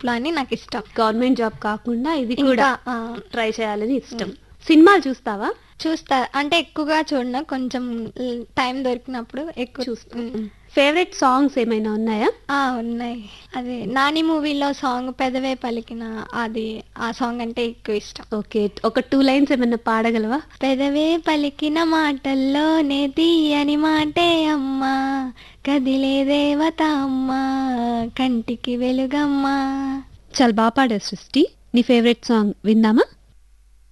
లో అని నాకు ఇష్టం గవర్నమెంట్ జాబ్ కాకుండా ఇది కూడా ఇంకా ఆ, ట్రై చేయాలని ఇష్టం సినిమాలు చూస్తావా చూస్తా అంటే ఎక్కువగా చూడను కొంచెం టైం దొరికినప్పుడు ఎక్కువ చూస్తా ఉమ్. ఫేవరెట్ సాంగ్స్ ఏమైనా ఉన్నాయా ఆ ఉన్నాయి అదే నాని మూవీలో సాంగ్ పెదవే పలికిన అది ఆ సాంగ్ అంటే ఎక్కువ ఇష్టం ఓకే ఒక టూ లైన్స్ ఏమైనా పాడగలవా పెదవే పలికిన మాటల్లోనే తీయని మాటే అమ్మా కదిలే దేవత అమ్మా కంటికి వెలుగమ్మా చాలా బాగా పాడారు సృష్టి నీ ఫేవరెట్ సాంగ్ విందామా